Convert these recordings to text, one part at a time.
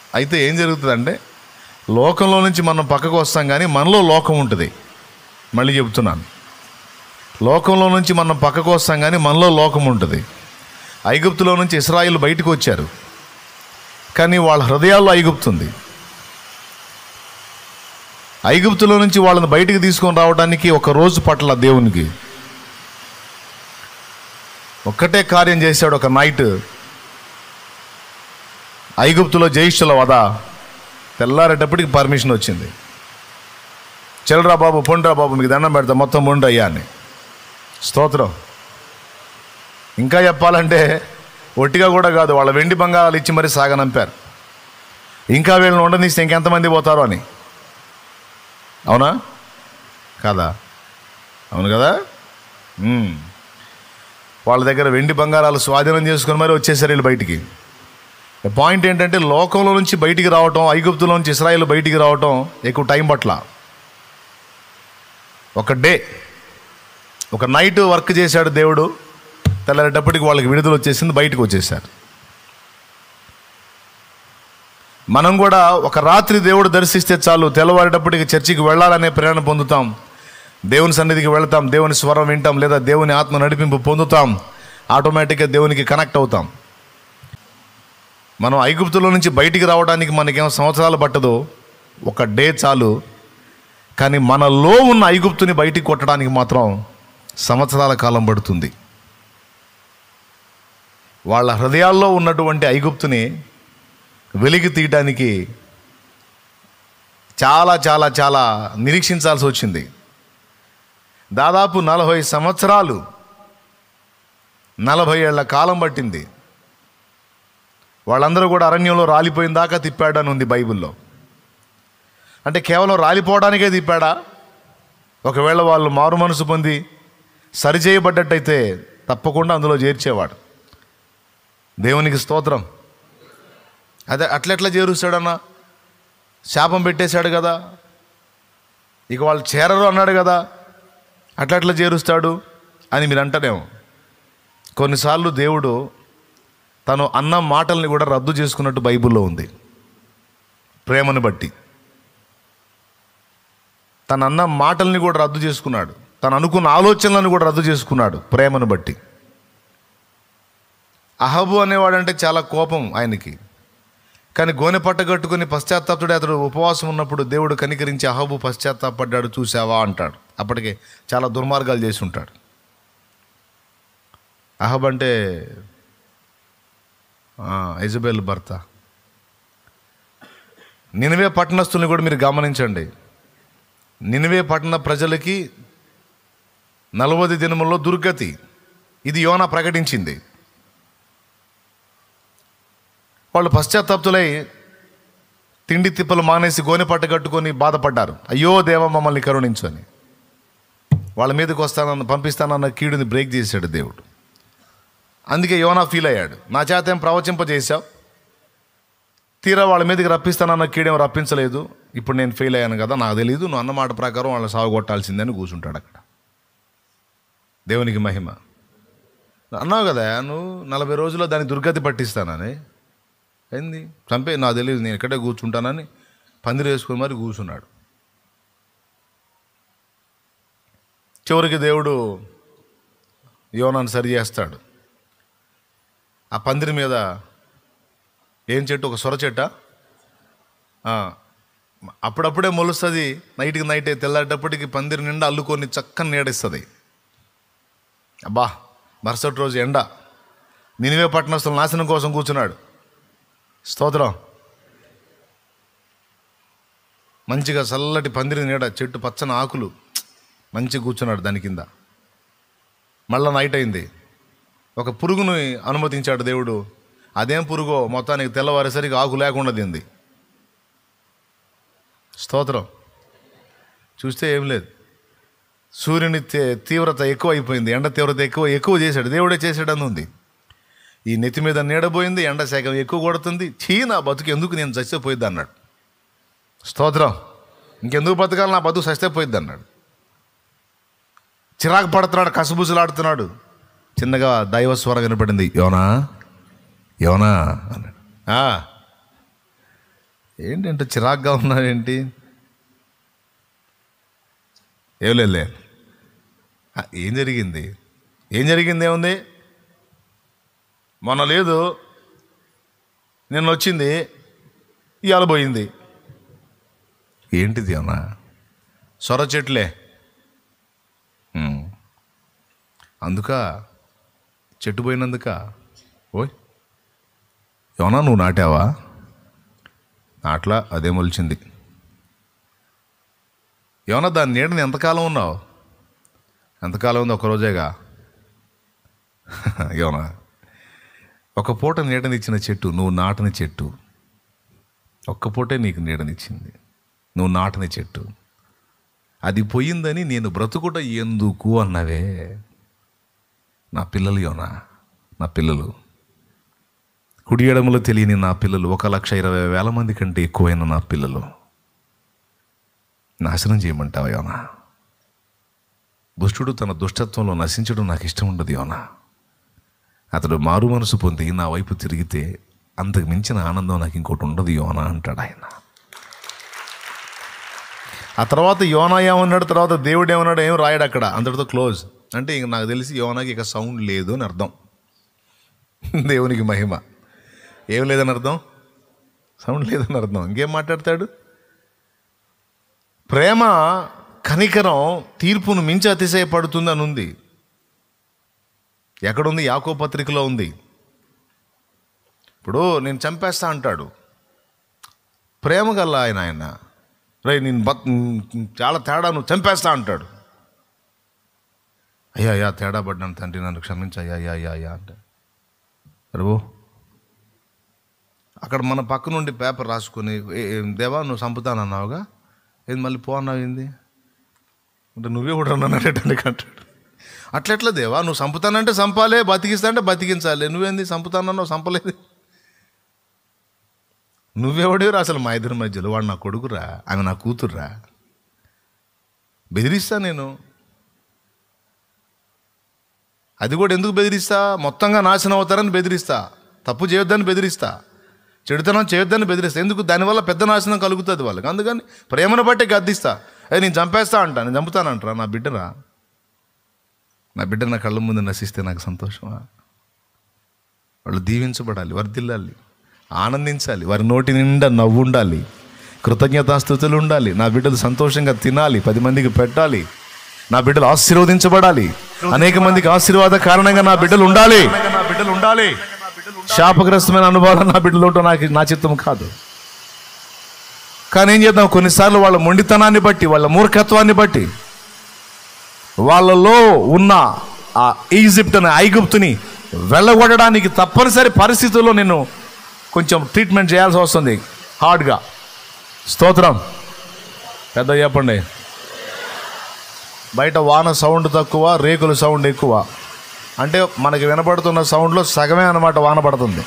అయితే ఏం జరుగుతుందంటే లోకంలో నుంచి మనం పక్కకు వస్తాం కానీ మనలో లోకం ఉంటుంది మళ్ళీ చెబుతున్నాను లోకంలో నుంచి మనం పక్కకు వస్తాం కానీ మనలో లోకం ఉంటుంది ఐగుప్తులో నుంచి ఇస్రాయిల్ బయటకు వచ్చారు కానీ వాళ్ళ హృదయాల్లో ఐగుప్తుంది ఐగుప్తులో నుంచి వాళ్ళని బయటికి తీసుకొని రావడానికి ఒక రోజు పట్ల దేవునికి ఒక్కటే కార్యం చేశాడు ఒక నైట్ ఐగుప్తులో జయిష్ఠుల వద తెల్లారేటప్పటికి పర్మిషన్ వచ్చింది చెల్లరా బాబు పొండ్రా బాబు మీకు దండం పెడతా మొత్తం పొండు అయ్యా అని స్తోత్రం ఇంకా చెప్పాలంటే ఒట్టిగా కూడా కాదు వాళ్ళ వెండి బంగారాలు ఇచ్చి మరీ సాగనంపారు ఇంకా వీళ్ళని ఉండనిస్తే ఇంకెంతమంది పోతారో అని అవునా కాదా అవును కదా మ్మ్. వాళ్ళ దగ్గర వెండి బంగారాలు స్వాధీనం చేసుకుని మరి వచ్చేసారు వీళ్ళు బయటికి పాయింట్ ఏంటంటే లోకంలో నుంచి బయటికి రావటం ఐగుప్తులో నుంచి ఇస్రాయిల్ బయటికి రావటం ఎక్కువ టైం పట్ల ఒక డే ఒక నైట్ వర్క్ చేశాడు దేవుడు తెల్లారేటప్పటికి వాళ్ళకి విడుదల వచ్చేసింది బయటకు వచ్చేసారు మనం కూడా ఒక రాత్రి దేవుడు దర్శిస్తే చాలు తెల్లవారేటప్పటికి చర్చికి వెళ్ళాలనే ప్రేరణ పొందుతాం దేవుని సన్నిధికి వెళ్తాం దేవుని స్వరం వింటాం లేదా దేవుని ఆత్మ నడిపింపు పొందుతాం ఆటోమేటిక్గా దేవునికి కనెక్ట్ అవుతాం మనం ఐగుప్తులో నుంచి బయటికి రావడానికి మనకేమో సంవత్సరాలు పట్టదు ఒక డే చాలు కానీ మనలో ఉన్న ఐగుప్తుని బయటికి కొట్టడానికి మాత్రం సంవత్సరాల కాలం పడుతుంది వాళ్ళ హృదయాల్లో ఉన్నటువంటి ఐగుప్తుని వెలికి తీయటానికి చాలా చాలా చాలా నిరీక్షించాల్సి వచ్చింది దాదాపు నలభై సంవత్సరాలు నలభై ఏళ్ల కాలం పట్టింది వాళ్ళందరూ కూడా అరణ్యంలో రాలిపోయిన దాకా తిప్పాడని ఉంది బైబిల్లో అంటే కేవలం రాలిపోవడానికే తిప్పాడా ఒకవేళ వాళ్ళు మారు మనసు పొంది సరిచేయబడ్డట్టయితే తప్పకుండా అందులో చేర్చేవాడు దేవునికి స్తోత్రం అదే అట్లెట్లా చేరుస్తాడన్నా శాపం పెట్టేశాడు కదా ఇక వాళ్ళు చేరరు అన్నాడు కదా అట్లెట్లా చేరుస్తాడు అని మీరు అంటారేమో కొన్నిసార్లు దేవుడు తను అన్న మాటల్ని కూడా రద్దు చేసుకున్నట్టు బైబిల్లో ఉంది ప్రేమను బట్టి తను అన్న మాటల్ని కూడా రద్దు చేసుకున్నాడు తను అనుకున్న ఆలోచనలను కూడా రద్దు చేసుకున్నాడు ప్రేమను బట్టి అహబు అనేవాడంటే చాలా కోపం ఆయనకి కానీ గోనె పట్ట కట్టుకుని పశ్చాత్తాపుడే అతడు ఉపవాసం ఉన్నప్పుడు దేవుడు కనికరించి అహబు పశ్చాత్తాపడ్డాడు చూసావా అంటాడు అప్పటికే చాలా దుర్మార్గాలు చేసి ఉంటాడు అహబ్ అంటే ఆ, ఇజబెల్ భర్త నినివే పట్టణస్తుల్ని కూడా మీరు గమనించండి నినివే పట్టణ ప్రజలకి నలభై దినముల్లో దుర్గతి ఇది యోనా ప్రకటించింది వాళ్ళు పశ్చాత్తాప్తులై తిండి తిప్పలు మానేసి గోనె పట్ట కట్టుకొని బాధపడ్డారు అయ్యో దేవ మమ్మల్ని కరుణించు అని వాళ్ళ మీదకి వస్తానన్న పంపిస్తానన్న కీడుని బ్రేక్ చేశాడు దేవుడు అందుకే యోనా ఫీల్ అయ్యాడు నా చేత ఏం ప్రవచింపజేశావు తీరా వాళ్ళ మీదకి రప్పిస్తానన్న కీడేం రప్పించలేదు ఇప్పుడు నేను ఫెయిల్ అయ్యాను కదా నాకు తెలియదు నువ్వు అన్న మాట ప్రకారం వాళ్ళని సాగు కొట్టాల్సిందని కూర్చుంటాడు అక్కడ దేవునికి మహిమ అన్నావు కదా నువ్వు నలభై రోజుల్లో దాన్ని దుర్గతి పట్టిస్తానని ఏంది చంపే నాకు తెలియదు నేను ఇక్కడే కూర్చుంటానని పందిరి వేసుకుని మరి కూర్చున్నాడు చివరికి దేవుడు యోనాన్ని సరి చేస్తాడు ఆ పందిరి మీద ఏం చెట్టు ఒక సొర చెట్ట ఆ, అప్పుడప్పుడే మొలుస్తుంది నైట్కి నైటే తెల్లారేటప్పటికి పందిరి నిండా అల్లుకొని చక్కని నీడిస్తుంది అబ్బా మరుసటి రోజు ఎండ నినివే పట్టణస్తుల నాశనం కోసం కూర్చున్నాడు స్తోత్రం మంచిగా చల్లటి పందిరి నీడ చెట్టు పచ్చని ఆకులు మంచిగా కూర్చున్నాడు దాని కింద మళ్ళా నైట్ అయింది ఒక పురుగును అనుమతించాడు దేవుడు అదేం పురుగో మొత్తానికి తెల్లవారేసరికి ఆకు లేకుండా తింది స్తోత్రం చూస్తే ఏం లేదు సూర్యుని తే- తీవ్రత ఎక్కువ అయిపోయింది ఎండ తీవ్రత ఎక్కువ ఎక్కువ చేశాడు దేవుడే చేశాడని ఉంది ఈ నెత్తి మీద నీడబోయింది ఎండ శాఖం ఎక్కువ కొడుతుంది చీ నా బతుకు ఎందుకు నేను చచ్చిపోయిద్ది అన్నాడు స్తోత్రం ఇంకెందుకు బతకాలి నా బతుకు చచ్చిపోయిద్ది అన్నాడు చిరాకు పడుతున్నాడు కసబుసులాడుతున్నాడు చిన్నగా దైవస్వరం వినపడింది యోనా యోనా అన్నాడు "ఆ." ఏంటంటే చిరాగ్గా ఉన్నావేంటి ఏం లేదులే ఆ, ఏం జరిగింది ఏం జరిగింది ఏముంది మొన్న లేదు నిన్న వచ్చింది ఇవాళ పోయింది ఏంటిది అన్నా సొర చెట్లే ఉమ్. అందుక చెట్టు పోయినందుక ఓయ్ ఏమన్నా నువ్వు నాటావా నాట్లా అదే మొలిచింది ఏమన్నా దాని నీడని ఎంతకాలం ఉన్నావు ఎంతకాలం ఉంది ఒక రోజేగా ఏమన్నా ఒక పూట నీడనిచ్చిన చెట్టు నువ్వు నాటని చెట్టు ఒక్క పూటే నీకు నీడనిచ్చింది నువ్వు నాటని చెట్టు అది పోయిందని నేను బ్రతుకుట ఎందుకు అన్నవే నా పిల్లలు యోనా నా పిల్లలు కుడి ఎడమలో తెలియని నా పిల్లలు ఒక లక్ష ఇరవై వేల మంది కంటే ఎక్కువైన నా పిల్లలు నాశనం చేయమంటావా యోనా దుష్టుడు తన దుష్టత్వంలో నశించడం నాకు ఇష్టం ఉండదు యోనా అతడు మారు మనసు పొంది నా వైపు తిరిగితే అంతకు మించిన ఆనందం నాకు ఇంకోటి ఉండదు యోనా అంటాడు ఆయన ఆ తర్వాత యోనా ఏమన్నాడు తర్వాత దేవుడు ఏమన్నాడు ఏం రాయడు అక్కడ అంతటితో క్లోజ్ అంటే ఇంక నాకు తెలిసి యోనాకి ఇక సౌండ్ లేదు అని అర్థం దేవునికి మహిమ ఏం లేదని అర్థం సౌండ్ లేదని అర్థం ఇంకేం మాట్లాడతాడు ప్రేమ కనికరం తీర్పును మించి అతిశయపడుతుంది అని ఉంది ఎక్కడుంది యాకో పత్రికలో ఉంది ఇప్పుడు నేను చంపేస్తా అంటాడు ప్రేమ గల్ల ఆయన ఆయన రే నేను బత్ చాలా తేడా నువ్వు చంపేస్తా అంటాడు అయ్యా అయ్యా తేడా పడ్డాను తండ్రి నన్ను క్షమించు అయ్యా అయ్యా అయ్యా అయ్యా అంటే ప్రభు అక్కడ మన పక్క నుండి పేపర్ రాసుకొని "ఏ- ఏ, దేవా నువ్వు చంపుతానన్నావుగా ఏది మళ్ళీ పో అన్నావు ఏంది అంటే నువ్వే కూడా అన్నానటండి అంటాడు అట్లెట్లా దేవా నువ్వు చంపుతానంటే చంపాలే బతికిస్తా అంటే బతికించాలి నువ్వేంది చంపుతానన్నావు చంపలేదు నువ్వెవడేరు అసలు మా ఇద్దరి మధ్యలో వాడు నా కొడుకురా ఆమె నా కూతుర్రా బెదిరిస్తా నేను అది కూడా ఎందుకు బెదిరిస్తా మొత్తంగా నాశనం అవుతారని బెదిరిస్తా తప్పు చేయొద్దని బెదిరిస్తా చెడుతనం చేయొద్దని బెదిరిస్తా ఎందుకు దానివల్ల పెద్ద నాశనం కలుగుతుంది వాళ్ళకి అందుకని ప్రేమను బట్టి గద్దిస్తా ఏ నేను చంపేస్తా అంటా నేను చంపుతానంటారా నా బిడ్డరా నా బిడ్డ నా కళ్ళ ముందు నశిస్తే నాకు సంతోషమా వాళ్ళు దీవించబడాలి వర్ధిల్లాలి ఆనందించాలి వారి నోటి నిండా నవ్వు ఉండాలి కృతజ్ఞతాస్థుతులు ఉండాలి నా బిడ్డలు సంతోషంగా తినాలి పది మందికి పెట్టాలి నా బిడ్డలు ఆశీర్వదించబడాలి అనేక మందికి ఆశీర్వాద కారణంగా నా బిడ్డలు ఉండాలి నా బిడ్డలు ఉండాలి శాపగ్రస్తమైన అనుభవాలు నా బిడ్డలు ఉండటం నాకు నా చిత్తం కాదు కానీ ఏం చేద్దాం కొన్నిసార్లు వాళ్ళ మొండితనాన్ని బట్టి వాళ్ళ మూర్ఖత్వాన్ని బట్టి వాళ్ళలో ఉన్న ఆ ఈజిప్ట్ అనే ఐగుప్తుని వెళ్ళగొట్టడానికి తప్పనిసరి పరిస్థితుల్లో నేను కొంచెం ట్రీట్మెంట్ చేయాల్సి వస్తుంది హార్డ్గా స్తోత్రం పెద్ద చెప్పండి బయట వాన సౌండ్ తక్కువ రేకుల సౌండ్ ఎక్కువ అంటే మనకి వినపడుతున్న సౌండ్లో సగమే అన్నమాట వాన పడుతుంది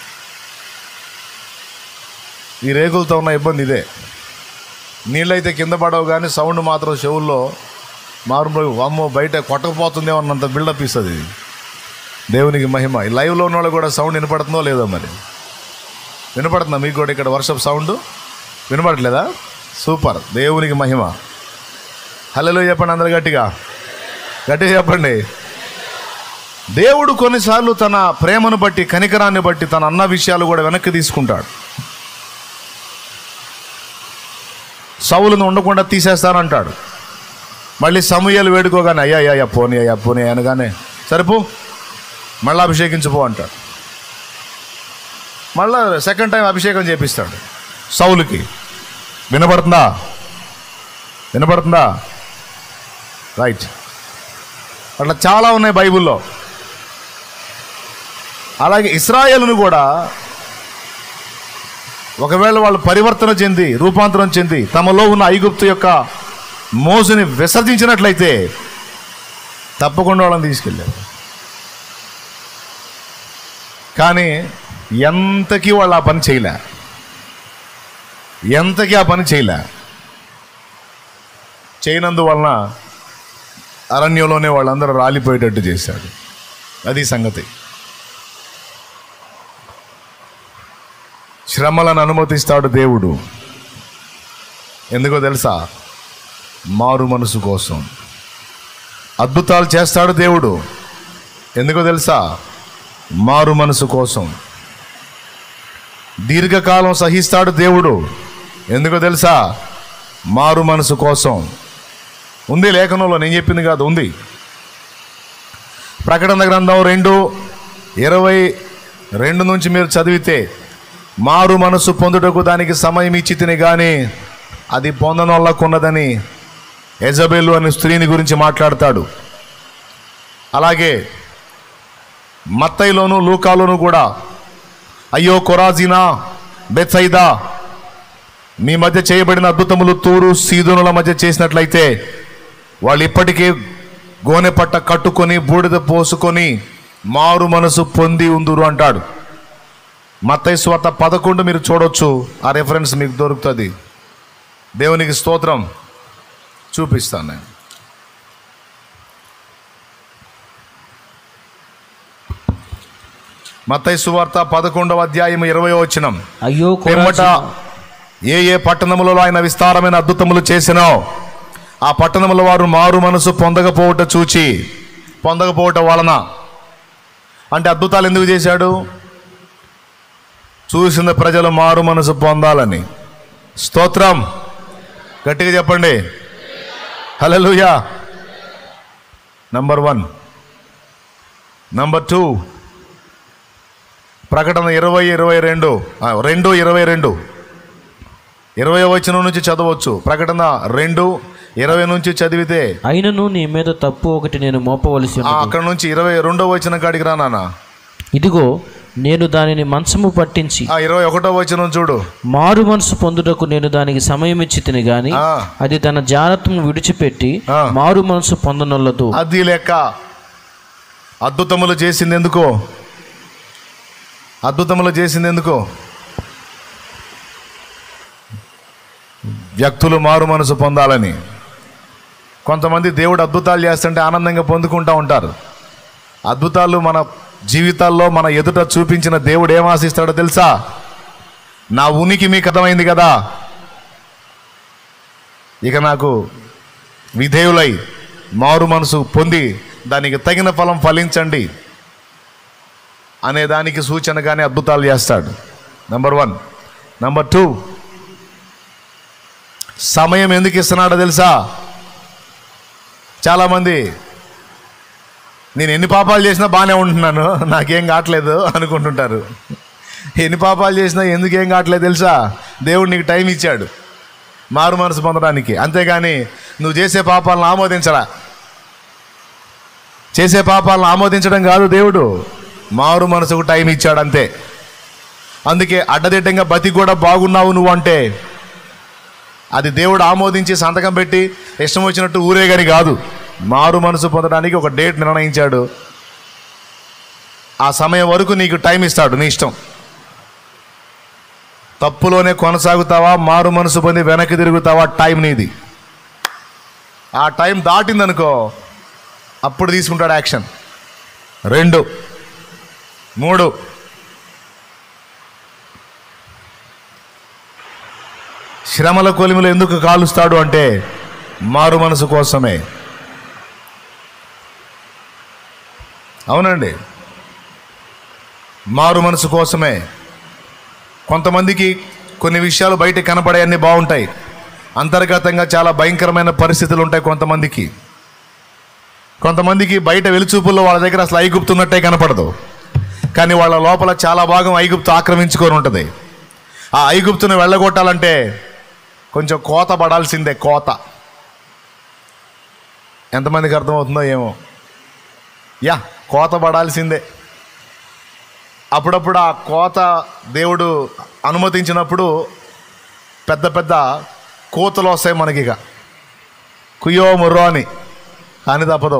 ఈ రేకులతో ఉన్న ఇబ్బంది ఇదే నీళ్ళైతే కింద పడవు కానీ సౌండ్ మాత్రం చెవుల్లో మారుమోగి అమ్మో బయట కొట్టకపోతుందేమో అన్నంత బిల్డప్ ఇస్తుంది ఇది దేవునికి మహిమ ఈ లైవ్లో ఉన్న వాళ్ళు కూడా సౌండ్ వినపడుతుందో లేదో మరి వినపడుతుందా మీకు కూడా ఇక్కడ వర్షప్ సౌండ్ వినపడట్లేదా సూపర్ దేవునికి మహిమ హలో చెప్పండి అందరు గట్టిగా గట్టిగా చెప్పండి దేవుడు కొన్నిసార్లు తన ప్రేమను బట్టి కనికరాన్ని బట్టి తన అన్న విషయాలు కూడా వెనక్కి తీసుకుంటాడు సౌలను ఉండకుండా తీసేస్తానంటాడు మళ్ళీ సమూహలు వేడుకోగానే అయ్యా అయ్యా అయ్యా పోనీ అయ్యా పోనీ అనగానే సరిపో మళ్ళీ అభిషేకించిపో అంటాడు మళ్ళా సెకండ్ టైం అభిషేకం చేపిస్తాడు సౌలుకి వినపడుతుందా వినపడుతుందా రైట్ అట్లా చాలా ఉన్నాయి బైబిల్లో అలాగే ఇస్రాయేల్ను కూడా ఒకవేళ వాళ్ళు పరివర్తన చెంది రూపాంతరం చెంది తమలో ఉన్న ఐగుప్తు యొక్క మోజుని విసర్జించినట్లయితే తప్పకుండా వాళ్ళని తీసుకెళ్ళారు కానీ ఎంతకీ వాళ్ళు ఆ పని చేయలే ఎంతకీ ఆ పని చేయలే చేయనందువలన అరణ్యంలోనే వాళ్ళందరూ రాలిపోయేటట్టు చేశాడు అది సంగతి శ్రమలను అనుమతిస్తాడు దేవుడు ఎందుకో తెలుసా మారు మనసు కోసం అద్భుతాలు చేస్తాడు దేవుడు ఎందుకో తెలుసా మారు మనసు కోసం దీర్ఘకాలం సహిస్తాడు దేవుడు ఎందుకో తెలుసా మారు మనసు కోసం ఉంది లేఖనంలో నేను చెప్పింది కాదు ఉంది ప్రకటన గ్రంథం రెండు ఇరవై రెండు నుంచి మీరు చదివితే మారు మనసు పొందుటకు దానికి సమయం ఇచ్చి తిని కానీ అది పొందనొల్లకున్నదని ఎజబెల్లు అనే స్త్రీని గురించి మాట్లాడతాడు అలాగే మత్తయిలోను లూకాలోను కూడా అయ్యో కొరాజీనా బెత్సైదా మీ మధ్య చేయబడిన అద్భుతములు తూరు సీదునుల మధ్య చేసినట్లయితే వాళ్ళు ఇప్పటికే గోనె పట్ట కట్టుకొని బూడిద పోసుకొని మారు మనసు పొంది ఉందురు అంటాడు మత్తయి స్వార్త పదకొండు మీరు చూడొచ్చు ఆ రెఫరెన్స్ మీకు దొరుకుతుంది దేవునికి స్తోత్రం చూపిస్తాను నేను మత్తయి సువార్త పదకొండవ అధ్యాయం ఇరవై వచనం అయ్యో పిమ్మట కొరాజీనా, ఏ ఏ పట్టణములలో ఆయన విస్తారమైన అద్భుతములు చేసినో ఆ పట్టణముల వారు మారు మనసు పొందకపోవట చూచి పొందకపోవట వలన అంటే అద్భుతాలు ఎందుకు చేశాడు చూసిన ప్రజలు మారు మనసు పొందాలని స్తోత్రం గట్టిగా చెప్పండి hallelujah number one number two ప్రకటన ఇరవై ఇరవై రెండు ఆ, రెండు ఇరవై రెండు ఇరవై వచనం నుంచి చదవచ్చు ప్రకటన రెండు ఇరవై నుంచి చదివితే అయినను నీ మీద తప్పు ఒకటి నేను మోపవలసి ఆ, ఉన్నది అక్కడ నుంచి ఇరవై రెండో వచనం కాడికి రా నాన్న ఇదిగో నేను దానిని మంచము పట్టించి ఆ ఇరవై ఒకటో వచనం చూడు మారు మనసు పొందుటకు నేను దానికి సమయం ఇచ్చి తిని గాని ఆ, అది తన జాగ్రత్తను విడిచిపెట్టి ఆ. మారు మనసు పొందనొల్లదు అది లెక్క అద్భుతములు చేసింది ఎందుకో అద్భుతములు చేసింది ఎందుకో వ్యక్తులు మారు మనసు పొందాలని కొంతమంది దేవుడు అద్భుతాలు చేస్తుంటే ఆనందంగా పొందుకుంటూ ఉంటారు అద్భుతాలు మన జీవితాల్లో మన ఎదుట చూపించిన దేవుడు ఏం ఆశిస్తాడో తెలుసా నా ఉనికి మీకు అర్థమైంది కదా ఇక నాకు విధేయులై మారు మనసు పొంది దానికి తగిన ఫలం ఫలించండి అనే దానికి సూచనగానే అద్భుతాలు చేస్తాడు నంబర్ వన్ నంబర్ టూ సమయం ఎందుకు ఇస్తున్నాడో తెలుసా చాలామంది నేను ఎన్ని పాపాలు చేసినా బాగానే ఉంటున్నాను నాకేం కావట్లేదు అనుకుంటుంటారు ఎన్ని పాపాలు చేసినా ఎందుకు ఏం కావట్లేదు తెలుసా దేవుడు నీకు టైం ఇచ్చాడు మారు మనసు పొందడానికి అంతేగాని నువ్వు చేసే పాపాలను ఆమోదించరా చేసే పాపాలను ఆమోదించడం కాదు దేవుడు మారు మనసుకు టైం ఇచ్చాడు అంతే అందుకే అడ్డదిడ్డంగా బతికి కూడా బాగున్నావు నువ్వు అంటే అది దేవుడు ఆమోదించి సంతకం పెట్టి ఇష్టం వచ్చినట్టు ఊరేగని కాదు మారు మనసు పొందడానికి ఒక డేట్ నిర్ణయించాడు ఆ సమయం వరకు నీకు టైం ఇస్తాడు నీ ఇష్టం తప్పులోనే కొనసాగుతావా మారు మనసు పొంది వెనక్కి తిరుగుతావా టైం నీది ఆ టైం దాటిందనుకో అప్పుడు తీసుకుంటాడు యాక్షన్ రెండు మూడు శ్రమల కొలిమిలో ఎందుకు కాలుస్తాడు అంటే మారు మనసు కోసమే అవునండి మారు మనసు కోసమే కొంతమందికి కొన్ని విషయాలు బయట కనపడే అన్ని బాగుంటాయి అంతర్గతంగా చాలా భయంకరమైన పరిస్థితులు ఉంటాయి కొంతమందికి కొంతమందికి బయట వెలుచూపుల్లో వాళ్ళ దగ్గర అసలు ఐగుప్తున్నట్టే కనపడదు కానీ వాళ్ళ లోపల చాలా భాగం ఐగుప్తు ఆక్రమించుకొని ఉంటుంది ఆ ఐగుప్తును వెళ్ళగొట్టాలంటే కొంచెం కోత పడాల్సిందే కోత ఎంతమందికి అర్థమవుతుందో ఏమో యా కోత పడాల్సిందే అప్పుడప్పుడు ఆ కోత దేవుడు అనుమతించినప్పుడు పెద్ద పెద్ద కోతలు వస్తాయి మనకి ఇక కుయ్యో ముర్రో అని కానీ తప్పదు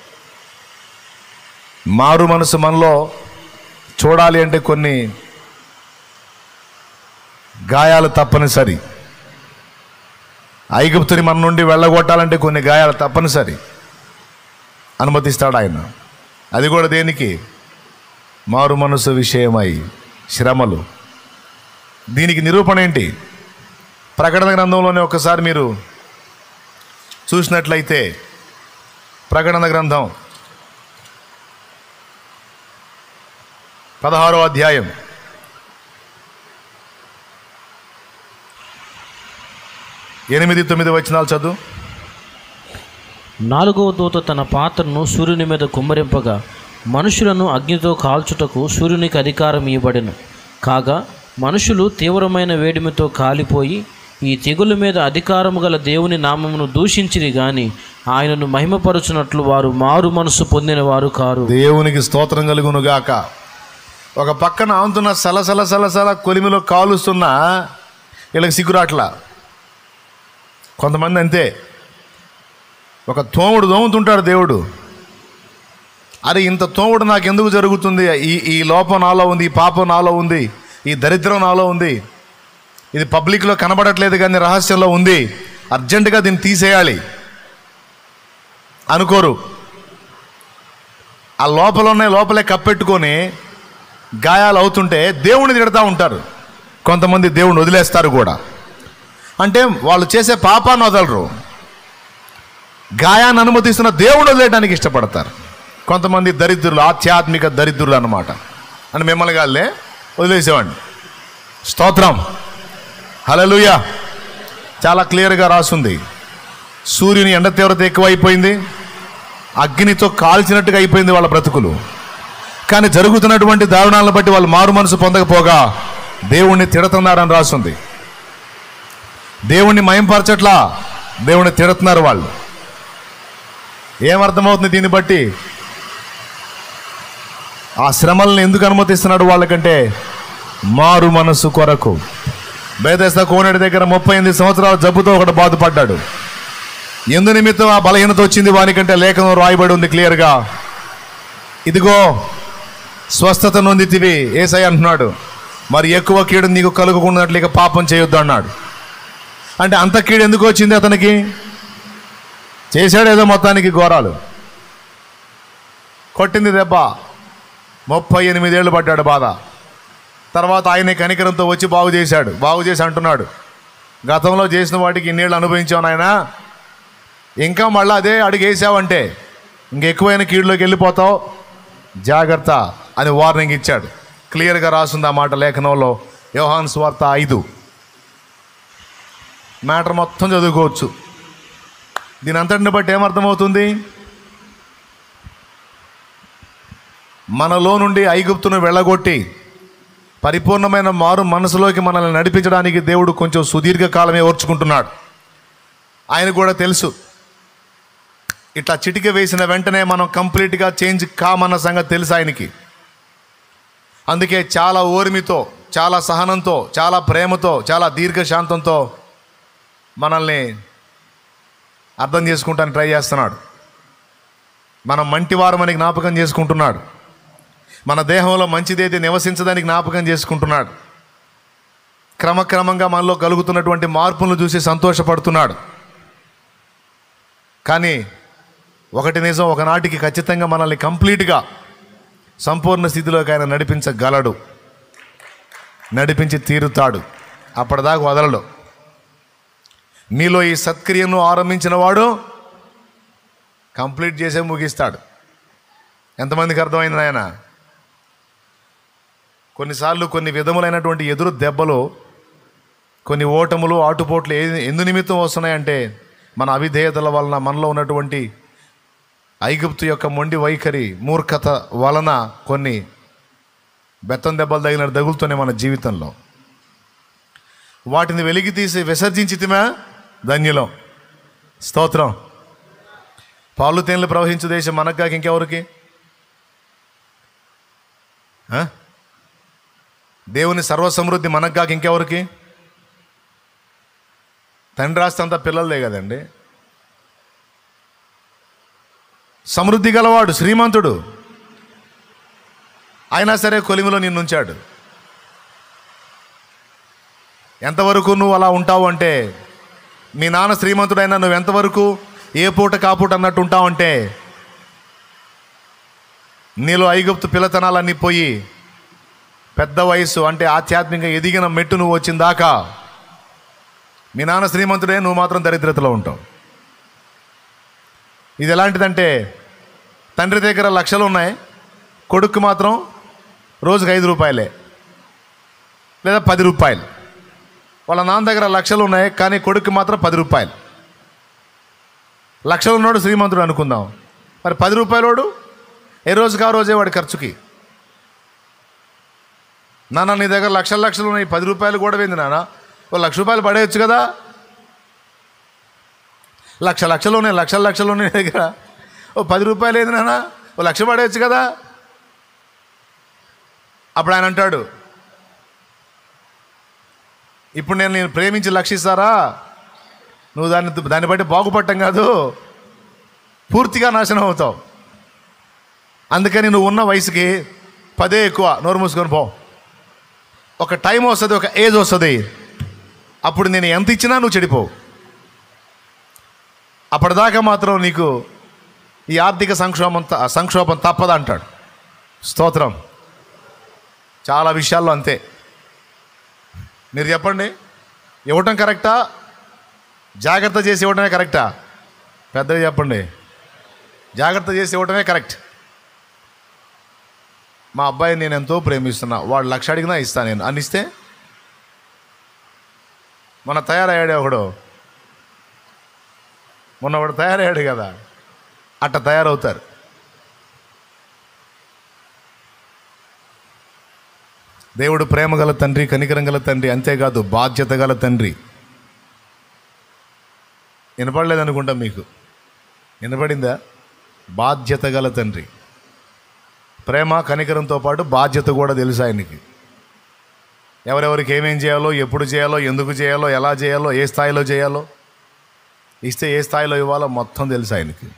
మారు మనసు మనలో చూడాలి అంటే కొన్ని గాయాలు తప్పనిసరి ఐగుప్తుని మన నుండి వెళ్ళగొట్టాలంటే కొన్ని గాయాలు తప్పనిసరి అనుమతిస్తాడు ఆయన అది కూడా దేనికి మారు మనసు విషయమై శ్రమలు దీనికి నిరూపణ ఏంటి ప్రకటన గ్రంథంలోనే ఒకసారి మీరు చూసినట్లయితే ప్రకటన గ్రంథం పదహారో అధ్యాయం ఎనిమిది తొమ్మిది వచనాలు చదువు నాలుగవ దూత తన పాత్రను సూర్యుని మీద కుమ్మరింపగా మనుషులను అగ్నితో కాల్చుటకు సూర్యునికి అధికారం ఇవ్వబడెను కాగా మనుషులు తీవ్రమైన వేడిమితో కాలిపోయి ఈ తెగుల మీద అధికారము గల దేవుని నామమును దూషించిరి గాని ఆయనను మహిమపరచునట్లు వారు మారు మనసు పొందిన వారు కారు దేవునికి స్తోత్రం కలుగును గాక ఒక పక్కన ఆంతున్న సలసల సలసల కొలిమిలో కాలుస్తున్న వీళ్ళకి సిగ్గురాట్లా కొంతమంది అంతే ఒక తోముడు దోముతుంటాడు దేవుడు అరే ఇంత తోముడు నాకు ఎందుకు జరుగుతుంది ఈ ఈ లోపం నాలో ఉంది ఈ పాపం నాలో ఉంది ఈ దరిద్రం నాలో ఉంది ఇది పబ్లిక్లో కనబడట్లేదు కానీ రహస్యంలో ఉంది అర్జెంటుగా దీన్ని తీసేయాలి అనుకోరు ఆ లోపల ఉన్న లోపలే కప్పెట్టుకొని గాయాలు అవుతుంటే దేవుణ్ణి తిడతా ఉంటారు కొంతమంది దేవుణ్ణి వదిలేస్తారు కూడా అంటే వాళ్ళు చేసే పాపాన్ని వదలరు గాయాన్ని అనుమతిస్తున్న దేవుడు వదిలేయడానికి ఇష్టపడతారు కొంతమంది దరిద్రులు ఆధ్యాత్మిక దరిద్రులు అన్నమాట అని మిమ్మల్ని కాదులే వదిలేసేవాడిని స్తోత్రం హలలుయ చాలా క్లియర్గా రాసుంది సూర్యుని ఎండ తీవ్రత ఎక్కువైపోయింది అగ్నితో కాల్చినట్టుగా అయిపోయింది వాళ్ళ బ్రతుకులు కానీ జరుగుతున్నటువంటి దారుణాలను బట్టి వాళ్ళు మారు మనసు పొందకపోగా దేవుణ్ణి తిడుతున్నారని రాసుంది దేవుణ్ణి మయంపరచట్లా దేవుణ్ణి తిడుతున్నారు వాళ్ళు ఏమర్థమవుతుంది దీన్ని బట్టి ఆ శ్రమల్ని ఎందుకు అనుమతిస్తున్నాడు వాళ్ళకంటే మారు మనసు కొరకు బేదస్త కోనేటి దగ్గర ముప్పై ఎనిమిది సంవత్సరాల జబ్బుతో ఒకటి బాధపడ్డాడు ఎందు నిమిత్తం ఆ బలహీనత వచ్చింది వానికంటే లేఖనం రాయబడి ఉంది క్లియర్గా ఇదిగో స్వస్థత నొందితివి ఏసై అంటున్నాడు మరి ఎక్కువ కీడు నీకు కలుగుకున్నట్లు ఇక పాపం చేయొద్దు అన్నాడు అంటే అంత కీడు ఎందుకు వచ్చింది అతనికి చేశాడు ఏదో మొత్తానికి ఘోరాలు కొట్టింది దెబ్బ ముప్పై ఎనిమిదేళ్ళు పడ్డాడు బాధ తర్వాత ఆయన కనికరంతో వచ్చి బాగు చేశాడు బాగు చేసి అంటున్నాడు గతంలో చేసిన వాటికి ఇన్నేళ్ళు అనుభవించావు నాయనా ఇంకా మళ్ళీ అదే అడిగేసావంటే ఇంకెక్కువైన కీడులోకి వెళ్ళిపోతావు జాగ్రత్త అని వార్నింగ్ ఇచ్చాడు క్లియర్గా రాసింది ఆ మాట లేఖనంలో యోహాన్ స్వార్త ఐదు మ్యాటర్ మొత్తం చదువుకోవచ్చు దీని అంతటిని బట్టి ఏమర్థమవుతుంది మనలో నుండి ఐగుప్తును వెళ్ళగొట్టి పరిపూర్ణమైన మారు మనసులోకి మనల్ని నడిపించడానికి దేవుడు కొంచెం సుదీర్ఘకాలమే ఓర్చుకుంటున్నాడు ఆయన కూడా తెలుసు ఇట్లా చిటిక వేసిన వెంటనే మనం కంప్లీట్గా చేంజ్ కామన్న సంగతి తెలుసు ఆయనకి అందుకే చాలా ఓర్మితో చాలా సహనంతో చాలా ప్రేమతో చాలా దీర్ఘశాంతంతో మనల్ని అర్థం చేసుకుంటానికి ట్రై చేస్తున్నాడు మనం మంటివారమని జ్ఞాపకం చేసుకుంటున్నాడు మన దేహంలో మంచిదేది నివసించడానికి జ్ఞాపకం చేసుకుంటున్నాడు క్రమక్రమంగా మనలో కలుగుతున్నటువంటి మార్పులను చూసి సంతోషపడుతున్నాడు కానీ ఒకటి నిజం ఒకనాటికి ఖచ్చితంగా మనల్ని కంప్లీట్గా సంపూర్ణ స్థితిలోకి ఆయన నడిపించగలడు నడిపించి తీరుతాడు అప్పటిదాకా వదలడు మీలో ఈ సత్క్రియను ఆరంభించిన వాడు కంప్లీట్ చేసే ముగిస్తాడు ఎంతమందికి అర్థమైంది ఆయన కొన్నిసార్లు కొన్ని విధములైనటువంటి ఎదురు దెబ్బలు కొన్ని ఓటములు ఆటుపోట్లు ఏ ఎందు నిమిత్తం వస్తున్నాయంటే మన అవిధేయతల వలన మనలో ఉన్నటువంటి ఐగుప్తు యొక్క మొండి వైఖరి మూర్ఖత వలన కొన్ని బెత్తం దెబ్బలు తగిన తగులుతున్నాయి మన జీవితంలో వాటిని వెలికి తీసి విసర్జించితిమా ధన్యులం స్తోత్రం పాలు తేనెలు ప్రవహించు దేశం మనకు కాక ఇంకెవరికి ఆ? దేవుని సర్వసమృద్ధి మనకు కాక ఇంకెవరికి తండ్రి రాస్తంతా పిల్లలదే కదండి సమృద్ధి గలవాడు శ్రీమంతుడు అయినా సరే కొలిమిలో నిన్ను ఉంచాడు ఎంతవరకు నువ్వు అలా ఉంటావు అంటే మీ నాన్న శ్రీమంతుడైనా నువ్వు ఎంతవరకు ఏ పూట కాపూట అన్నట్టు ఉంటావు అంటే నీలో ఐగుప్తు పిల్లతనాలన్నీ పోయి పెద్ద వయసు అంటే ఆధ్యాత్మికంగా ఎదిగిన మెట్టు నువ్వు వచ్చిన దాకా మీ నాన్న శ్రీమంతుడే నువ్వు మాత్రం దరిద్రతలో ఉంటావు ఇది ఎలాంటిదంటే తండ్రి దగ్గర లక్షలు ఉన్నాయి కొడుకు మాత్రం రోజుకి ఐదు రూపాయలే లేదా పది రూపాయలు వాళ్ళ నాన్న దగ్గర లక్షలు ఉన్నాయి కానీ కొడుకు మాత్రం పది రూపాయలు లక్షలు ఉన్నోడు శ్రీమంతుడు అనుకుందాం మరి పది రూపాయలోడు ఏ రోజుకి ఆ రోజే వాడి ఖర్చుకి నాన్న నీ దగ్గర లక్షల లక్షలు ఉన్నాయి పది రూపాయలు కూడా పోయింది నాన్న ఓ లక్ష రూపాయలు పడేయచ్చు కదా లక్ష లక్షలు ఉన్నాయి లక్షల లక్షలు ఉన్నాయి నీ దగ్గర ఓ పది రూపాయలు ఏంది నాన్న ఓ లక్ష పడేయచ్చు కదా అప్పుడు ఆయన అంటాడు ఇప్పుడు నేను నేను ప్రేమించి లక్షిస్తారా నువ్వు దాన్ని దాన్ని బట్టి బాగుపడటం కాదు పూర్తిగా నాశనం అవుతావు అందుకని నువ్వు ఉన్న వయసుకి పదే ఎక్కువ నోరు మూసుకొని పో ఒక టైం వస్తుంది ఒక ఏజ్ వస్తుంది అప్పుడు నేను ఎంత ఇచ్చినా నువ్వు చెడిపోవు అప్పటిదాకా మాత్రం నీకు ఈ ఆర్థిక సంక్షోభం త- సంక్షోభం తప్పదు అంటాడు స్తోత్రం చాలా విషయాల్లో అంతే మీరు చెప్పండి ఇవ్వటం కరెక్టా జాగ్రత్త చేసి ఇవ్వటమే కరెక్టా పెద్దగా చెప్పండి జాగ్రత్త చేసి ఇవ్వటమే కరెక్ట్ మా అబ్బాయిని నేను ఎంతో ప్రేమిస్తున్నా వాడు లక్ష అడిగినా ఇస్తా నేను అని ఇస్తే మొన్న తయారయ్యాడు ఒకడు మొన్న వాడు తయారయ్యాడు కదా అట్ట తయారవుతారు దేవుడు ప్రేమ గల తండ్రి కనికరం గల తండ్రి అంతేకాదు బాధ్యత గల తండ్రి వినపడలేదు అనుకుంటా మీకు వినపడిందా బాధ్యత గల తండ్రి ప్రేమ కనికరంతో పాటు బాధ్యత కూడా తెలుసు ఆయనకి ఎవరెవరికి ఏమేం చేయాలో ఎప్పుడు చేయాలో ఎందుకు చేయాలో ఎలా చేయాలో ఏ స్థాయిలో చేయాలో ఇస్తే ఏ స్థాయిలో ఇవ్వాలో మొత్తం తెలుసు ఆయనకి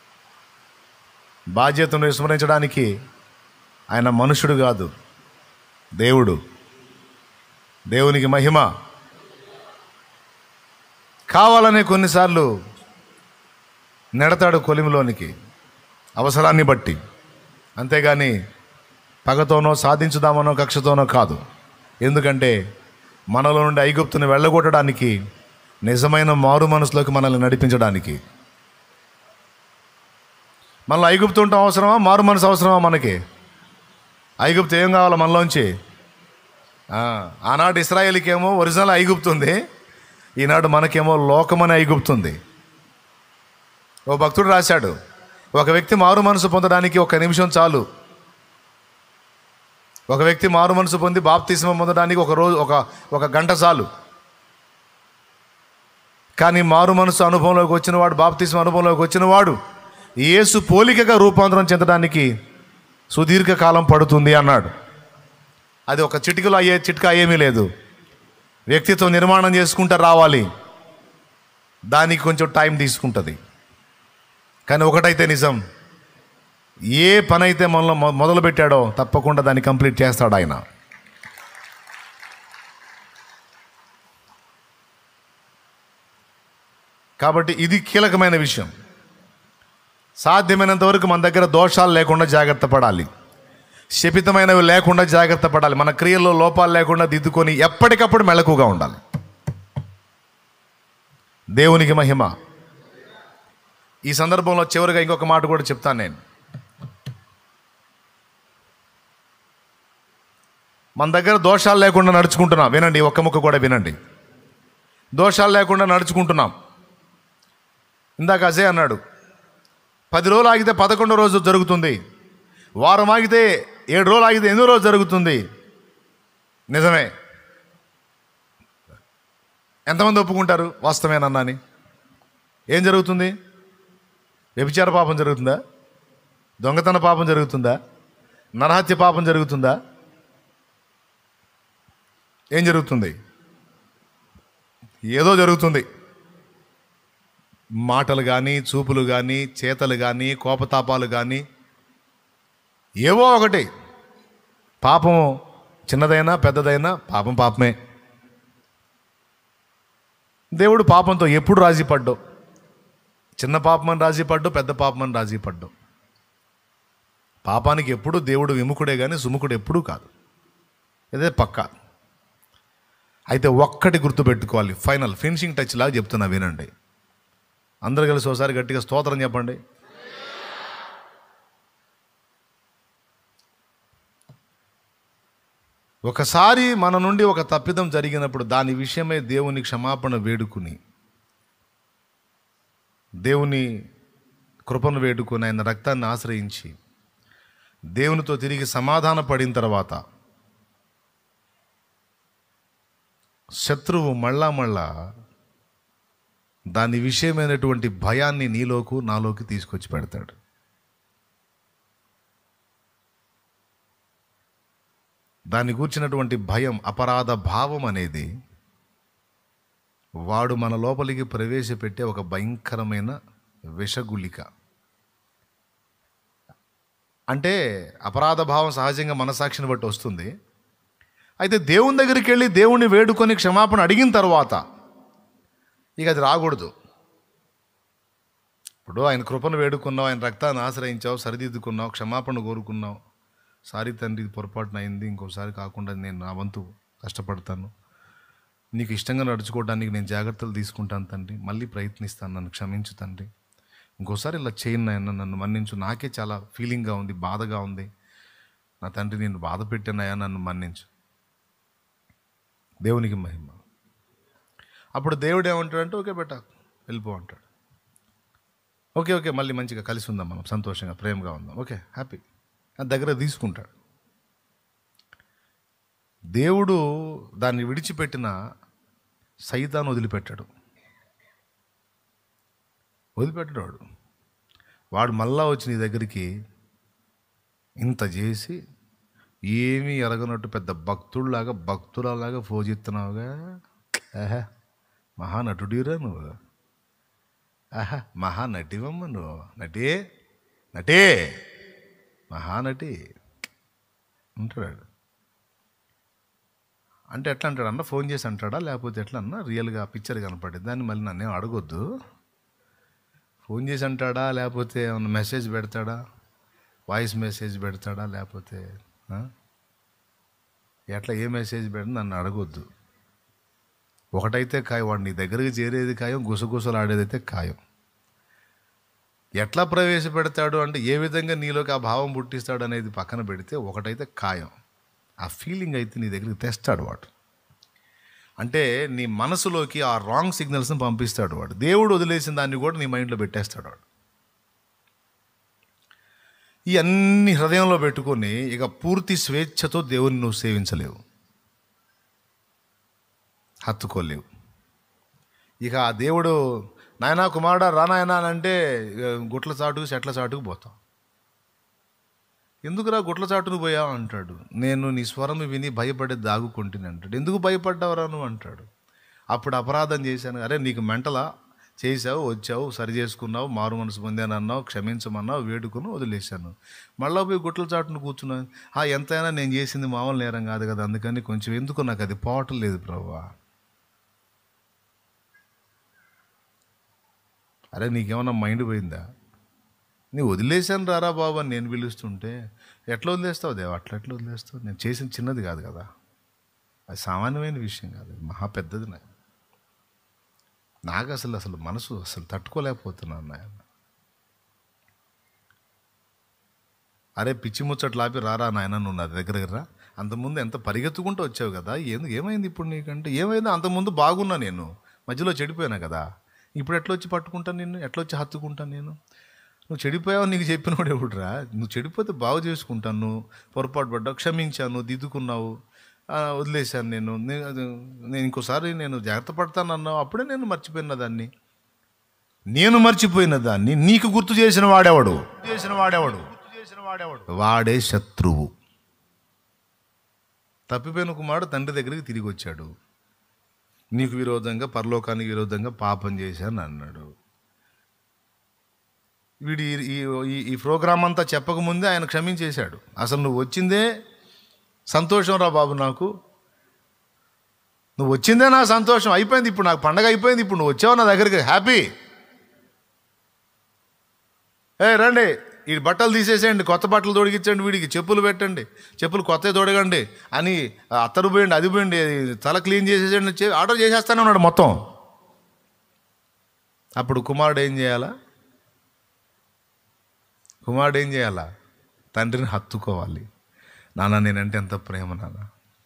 బాధ్యతను విస్మరించడానికి ఆయన మనుషుడు కాదు దేవుడు దేవునికి మహిమ కావాలనే కొన్నిసార్లు నెడతాడు కొలిమిలోనికి అవసరాన్ని బట్టి అంతేగాని పగతోనో సాధించుదామనో కక్షతోనో కాదు ఎందుకంటే మనలో నుండి ఐగుప్తుని వెళ్ళగొట్టడానికి నిజమైన మారు మనసులోకి మనల్ని నడిపించడానికి మనలో ఐగుప్తు ఉండటం అవసరమా మారు మనసు అవసరమా మనకి ఐగుప్తు ఏం కావాలో మనలోంచి ఆ, ఆనాడు ఇస్రాయేల్కి ఏమో ఒరిజినల్ ఐగుప్తు ఉంది ఈనాడు మనకేమో లోకమని ఐగుప్తుంది ఓ భక్తుడు రాశాడు ఒక వ్యక్తి మారు మనసు పొందడానికి ఒక నిమిషం చాలు ఒక వ్యక్తి మారు మనసు పొంది బాప్తిస్మం పొందడానికి ఒక రోజు ఒక ఒక గంట చాలు కానీ మారు మనసు అనుభవంలోకి వచ్చిన వాడు బాప్తిస్మ అనుభవంలోకి వచ్చిన వాడు యేసు పోలికగా రూపాంతరం చెందడానికి సుదీర్ఘ కాలం పడుతుంది అన్నాడు అది ఒక చిటికలో అయ్యే చిట్కా ఏమీ లేదు వ్యక్తిత్వం నిర్మాణం చేసుకుంటూ రావాలి దానికి కొంచెం టైం తీసుకుంటుంది కానీ ఒకటైతే నిజం ఏ పని అయితే మనలో మొ- మొదలు పెట్టాడో తప్పకుండా దాన్ని కంప్లీట్ చేస్తాడు ఆయన కాబట్టి ఇది కీలకమైన విషయం సాధ్యమైనంత వరకు మన దగ్గర దోషాలు లేకుండా జాగ్రత్త పడాలి శపితమైనవి లేకుండా జాగ్రత్త పడాలి మన క్రియల్లో లోపాలు లేకుండా దిద్దుకొని ఎప్పటికప్పుడు మెలకుగా ఉండాలి దేవునికి మహిమ ఈ సందర్భంలో చివరిగా ఇంకొక మాట కూడా చెప్తాను నేను మన దగ్గర దోషాలు లేకుండా నడుచుకుంటున్నాం వినండి ఒక్క ముక్క కూడా వినండి దోషాలు లేకుండా నడుచుకుంటున్నాం ఇందాక అజయ్ అన్నాడు పది రోజులు ఆగితే పదకొండో రోజు జరుగుతుంది వారం ఆగితే ఏడు రోజులు ఆగితే ఎనిమిదో రోజు జరుగుతుంది నిజమే ఎంతమంది ఒప్పుకుంటారు వాస్తవేనన్నా అని ఏం జరుగుతుంది వ్యభిచార పాపం జరుగుతుందా దొంగతన పాపం జరుగుతుందా నరహత్య పాపం జరుగుతుందా ఏం జరుగుతుంది ఏదో జరుగుతుంది మాటలు కానీ చూపులు కానీ చేతలు కానీ కోపతాపాలు కానీ ఏవో ఒకటి పాపం చిన్నదైనా పెద్దదైనా పాపం పాపమే దేవుడు పాపంతో ఎప్పుడు రాజీ పడ్డావు చిన్న పాపమని రాజీ పడ్డు పెద్ద పాపమని రాజీ పడ్డావు పాపానికి ఎప్పుడు దేవుడు విముఖుడే కానీ సుముఖుడు ఎప్పుడూ కాదు ఇదే పక్క అయితే ఒక్కటి గుర్తుపెట్టుకోవాలి ఫైనల్ ఫినిషింగ్ టచ్ లాగా చెప్తున్నా వినండి అందరు కలిసి ఒకసారి గట్టిగా స్తోత్రం చెప్పండి ఒకసారి మన నుండి ఒక తప్పిదం జరిగినప్పుడు దాని విషయమై దేవుని క్షమాపణ వేడుకుని దేవుని కృపను వేడుకుని ఆయన రక్తాన్ని ఆశ్రయించి దేవునితో తిరిగి సమాధాన పడిన తర్వాత శత్రువు మళ్ళా మళ్ళా దాని విషయమైనటువంటి భయాన్ని నీలోకు నాలోకి తీసుకొచ్చి పెడతాడు దాన్ని కూర్చున్నటువంటి భయం అపరాధ భావం అనేది వాడు మన లోపలికి ప్రవేశపెట్టే ఒక భయంకరమైన విషగుళిక అంటే అపరాధ భావం సహజంగా మనసాక్షిని బట్టి వస్తుంది అయితే దేవుని దగ్గరికి వెళ్ళి దేవుణ్ణి వేడుకొని క్షమాపణ అడిగిన తర్వాత ఇక అది రాకూడదు ఇప్పుడు ఆయన కృపను వేడుకున్నావు ఆయన రక్తాన్ని ఆశ్రయించావు సరిదిద్దుకున్నావు క్షమాపణ కోరుకున్నావు సారీ తండ్రి ఇది పొరపాటున అయింది ఇంకోసారి కాకుండా నేను నా వంతు కష్టపడతాను నీకు ఇష్టంగా నడుచుకోవడానికి నేను జాగ్రత్తలు తీసుకుంటాను తండ్రి మళ్ళీ ప్రయత్నిస్తాను నన్ను క్షమించు తండ్రి ఇంకోసారి ఇలా చేయను నాయన నన్ను మన్నించు నాకే చాలా ఫీలింగ్గా ఉంది బాధగా ఉంది నా తండ్రి నేను బాధ పెట్టానయా నన్ను మన్నించు దేవునికి మహిమ అప్పుడు దేవుడు ఏమంటాడంటే ఓకే బెట వెళ్ళిపో అంటాడు ఓకే ఓకే మళ్ళీ మంచిగా కలిసి ఉందాం మనం సంతోషంగా ప్రేమగా ఉందాం ఓకే హ్యాపీ అని దగ్గర తీసుకుంటాడు దేవుడు దాన్ని విడిచిపెట్టిన సైతాన్ని వదిలిపెట్టాడు వదిలిపెట్టాడు వాడు వాడు మళ్ళా వచ్చి నీ దగ్గరికి ఇంత చేసి ఏమీ ఎరగనట్టు పెద్ద భక్తుడిలాగా భక్తులలాగా ఫోజిస్తున్నావుగా ఆహా మహానటుడిరా నువ్వు ఆహా మహానటివమ్మ నువ్వు నటే నటే మహానటి అంటాడు అంటే ఎట్లా అంటాడు అన్న ఫోన్ చేసి అంటాడా లేకపోతే ఎట్లా అన్న రియల్గా పిక్చర్ కనపడింది దాన్ని మళ్ళీ నన్నేం అడగొద్దు ఫోన్ చేసి అంటాడా లేకపోతే ఏమన్నా మెసేజ్ పెడతాడా వాయిస్ మెసేజ్ పెడతాడా లేకపోతే ఆ? ఎట్లా ఏ మెసేజ్ పెడతా నన్ను అడగొద్దు ఒకటైతే ఖాయం వాడు నీ దగ్గరికి చేరేది ఖాయం గుసగుసలు ఆడేదైతే ఖాయం ఎట్లా ప్రవేశపెడతాడు అంటే ఏ విధంగా నీలోకి ఆ భావం పుట్టిస్తాడు అనేది పక్కన పెడితే ఒకటైతే ఖాయం ఆ ఫీలింగ్ అయితే నీ దగ్గరికి తెస్తాడు వాడు అంటే నీ మనసులోకి ఆ రాంగ్ సిగ్నల్స్ని పంపిస్తాడు వాడు దేవుడు వదిలేసిన దాన్ని కూడా నీ మైండ్లో పెట్టేస్తాడు వాడు ఈ అన్ని హృదయంలో పెట్టుకొని ఇక పూర్తి స్వేచ్ఛతో దేవుని నువ్వు సేవించలేవు హత్తుకోలేవు ఇక ఆ దేవుడు నాయనా కుమారుడా రా నాయనా అని అంటే ఇక గుట్ల చాటుకు చెట్ల చాటుకు పోతాం ఎందుకురా గుట్ల చాటును పోయావు అంటాడు నేను నీ స్వరం విని భయపడే దాగుకుంటుని అంటాడు ఎందుకు భయపడ్డావురా నువ్వు అంటాడు అప్పుడు అపరాధం చేశాను అరే నీకు మెంటలా చేసావు వచ్చావు సరి చేసుకున్నావు మారు మనసు పొందాను అన్నావు క్షమించమన్నావు వేడుకుని వదిలేశాను మళ్ళీ పోయి గుట్ల చాటును కూర్చున్నాను ఆ ఎంతైనా నేను చేసింది మామూలు నేరం కాదు కదా అందుకని కొంచెం ఎందుకు నాకు అది పోవటం లేదు ప్రభా అరే నీకేమన్నా మైండ్ పోయిందా నీ వదిలేశాను రారా బాబు అని నేను పిలుస్తుంటే ఎట్లా వదిలేస్తావు దేవా అట్లా ఎట్లా వదిలేస్తావు నేను చేసిన చిన్నది కాదు కదా అది సామాన్యమైన విషయం కాదు అది మహా పెద్దది నాకు నాకు అసలు అసలు మనసు అసలు తట్టుకోలేకపోతున్నాను నాయన అరే పిచ్చి ముచ్చట్లు ఆపి రారా నాయన నువ్వు నా దగ్గరకు రా అంతకుముందు ఎంత పరిగెత్తుకుంటూ వచ్చావు కదా ఎందుకు ఏమైంది ఇప్పుడు నీకంటే ఏమైంది అంతకుముందు బాగున్నా నేను మధ్యలో చెడిపోయాను కదా ఇప్పుడు ఎట్లా వచ్చి పట్టుకుంటాను నిన్ను ఎట్లా వచ్చి హత్తుకుంటాను నేను నువ్వు చెడిపోయావు నీకు చెప్పినవాడు ఎవడురా నువ్వు చెడిపోతే బాగు చేసుకుంటాను నువ్వు పొరపాటు పడ్డావు క్షమించాను దిద్దుకున్నావు ఆ, వదిలేశాను నేను నే- అది- నేను ఇంకోసారి నేను జాగ్రత్త పడతాను అన్నావు అప్పుడే నేను మర్చిపోయిన దాన్ని నేను మర్చిపోయిన దాన్ని నీకు గుర్తు చేసిన వాడేవాడు చేసిన వాడేవాడు చేసిన వాడేవాడు వాడే శత్రువు తప్పిపోయిన కుమారుడు తండ్రి దగ్గరికి తిరిగి వచ్చాడు నీకు విరోధంగా పరలోకానికి విరోధంగా పాపం చేశాను అన్నాడు వీడి ఈ- ఈ- ఈ ఈ ప్రోగ్రామ్ అంతా చెప్పకముందే ఆయన క్షమించేశాడు అసలు నువ్వు వచ్చిందే సంతోషం రా బాబు నాకు నువ్వు వచ్చిందే నా సంతోషం అయిపోయింది ఇప్పుడు నాకు పండగ అయిపోయింది ఇప్పుడు నువ్వు వచ్చావు నా దగ్గరికి హ్యాపీ ఏ రండి ఈ బట్టలు తీసేసేయండి కొత్త బట్టలు తొడిగించండి వీడికి చెప్పులు పెట్టండి చెప్పులు కొత్తవి తొడగండి అని అత్తరు పోయండి అది పోయండి తల క్లీన్ చేసేసేయండి చే- ఆర్డర్ చేసేస్తానే ఉన్నాడు మొత్తం అప్పుడు కుమారుడు ఏం చేయాలా కుమారుడు ఏం చేయాలా తండ్రిని హత్తుకోవాలి నాన్న నేనంటే ఎంత ప్రేమ నాన్న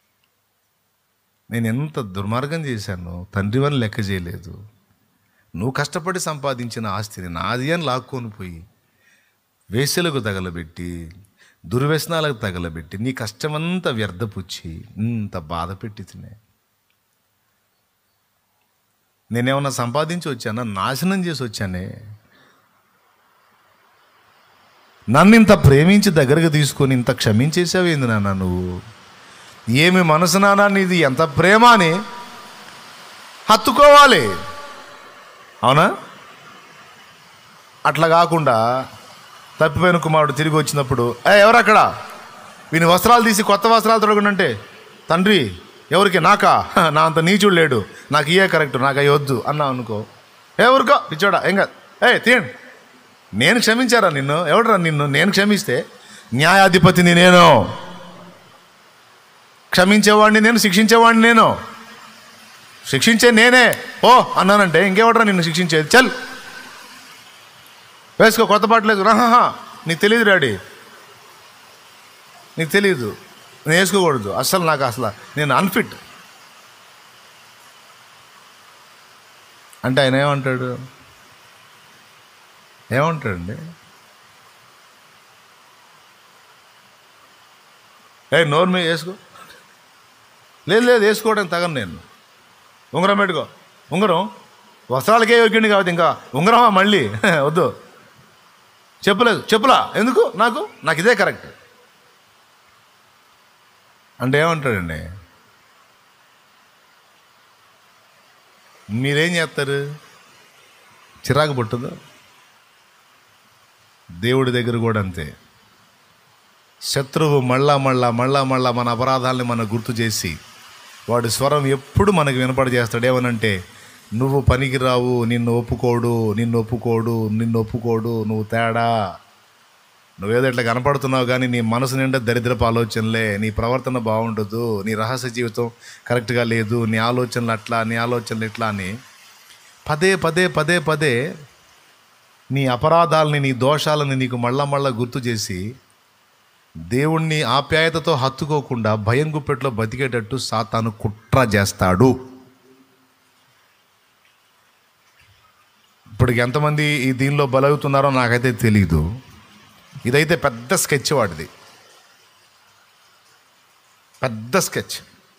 నేను ఎంత దుర్మార్గం చేశాను తండ్రి వల్ల లెక్క చేయలేదు నువ్వు కష్టపడి సంపాదించిన ఆస్తిని నాది అని లాక్కొని పోయి వేసలకు తగలబెట్టి దుర్వ్యసనాలకు తగలబెట్టి నీ కష్టమంతా వ్యర్థపుచ్చి ఇంత బాధ పెట్టి తినే నేనేమన్నా సంపాదించి వచ్చానా నాశనం చేసి వచ్చానే నన్ను ఇంత ప్రేమించి దగ్గరకు తీసుకొని ఇంత క్షమించేసావేంది నాన్న నువ్వు ఏమి మనసు నాన్న నీది ఎంత ప్రేమ అని హత్తుకోవాలి అవునా అట్లా కాకుండా తప్పిపోయిన కుమారుడు తిరిగి వచ్చినప్పుడు ఏ ఎవరక్కడ వీని వస్త్రాలు తీసి కొత్త వస్త్రాలు తొడగనంటే తండ్రి ఎవరికి నాకా హ, నా అంత నీచుడు లేడు నాకు ఇయే కరెక్ట్ నాకు అవి వద్దు అన్నా అనుకో ఏ ఊరుకో పిచ్చోడా ఏం కాదు ఏ తీయండి నేను క్షమించారా నిన్ను ఎవడరా నిన్ను నేను క్షమిస్తే న్యాయాధిపతిని నేను క్షమించేవాడిని నేను శిక్షించేవాడిని నేను శిక్షించే నేనే ఓ అన్నానంటే ఇంకెవడరా నిన్ను శిక్షించేది చల్ వేసుకో కొత్త బట్టలు వేసుకో రాహా నీకు తెలియదు డాడీ నీకు తెలియదు నేను వేసుకోకూడదు అసలు నాకు అసలు నేను అన్ఫిట్ అంటే ఆయన ఏమంటాడు ఏమంటాడండి ఏ నోరు మీద వేసుకో లేదు లేదు వేసుకోవడానికి తగను నేను ఉంగరం పెట్టుకో ఉంగరం వస్త్రాలకే యోగ్యండి కాబట్టి ఇంకా ఉంగరమా మళ్ళీ వద్దు చెప్పలేదు చెప్పులా ఎందుకు నాకు నాకు ఇదే కరెక్ట్ అంటే ఏమంటాడండి మీరేం చేస్తారు చిరాకు పుట్టదు దేవుడి దగ్గర కూడా అంతే శత్రువు మళ్ళా మళ్ళా మళ్ళా మళ్ళా మన అపరాధాలని మనకు గుర్తు చేసి వాడి స్వరం ఎప్పుడు మనకు వినపడి చేస్తాడు ఏమనంటే నువ్వు పనికిరావు నిన్ను ఒప్పుకోడు నిన్ను ఒప్పుకోడు నిన్ను ఒప్పుకోడు నువ్వు తేడా నువ్వేదో ఇట్లా కనపడుతున్నావు కానీ నీ మనసు నిండా దరిద్రపు ఆలోచనలే నీ ప్రవర్తన బాగుండదు నీ రహస్య జీవితం కరెక్ట్గా లేదు నీ ఆలోచనలు అట్లా నీ ఆలోచనలు ఇట్లా అని పదే పదే పదే పదే నీ అపరాధాలని నీ దోషాలని నీకు మళ్ళా మళ్ళా గుర్తు చేసి దేవుణ్ణి ఆప్యాయతతో హత్తుకోకుండా భయం గుప్పెట్లో బతికేటట్టు సాతాను కుట్ర చేస్తాడు ఇప్పుడు ఎంతమంది ఈ దీనిలో బలవుతున్నారో నాకైతే తెలీదు ఇదైతే పెద్ద స్కెచ్ వాడిది పెద్ద స్కెచ్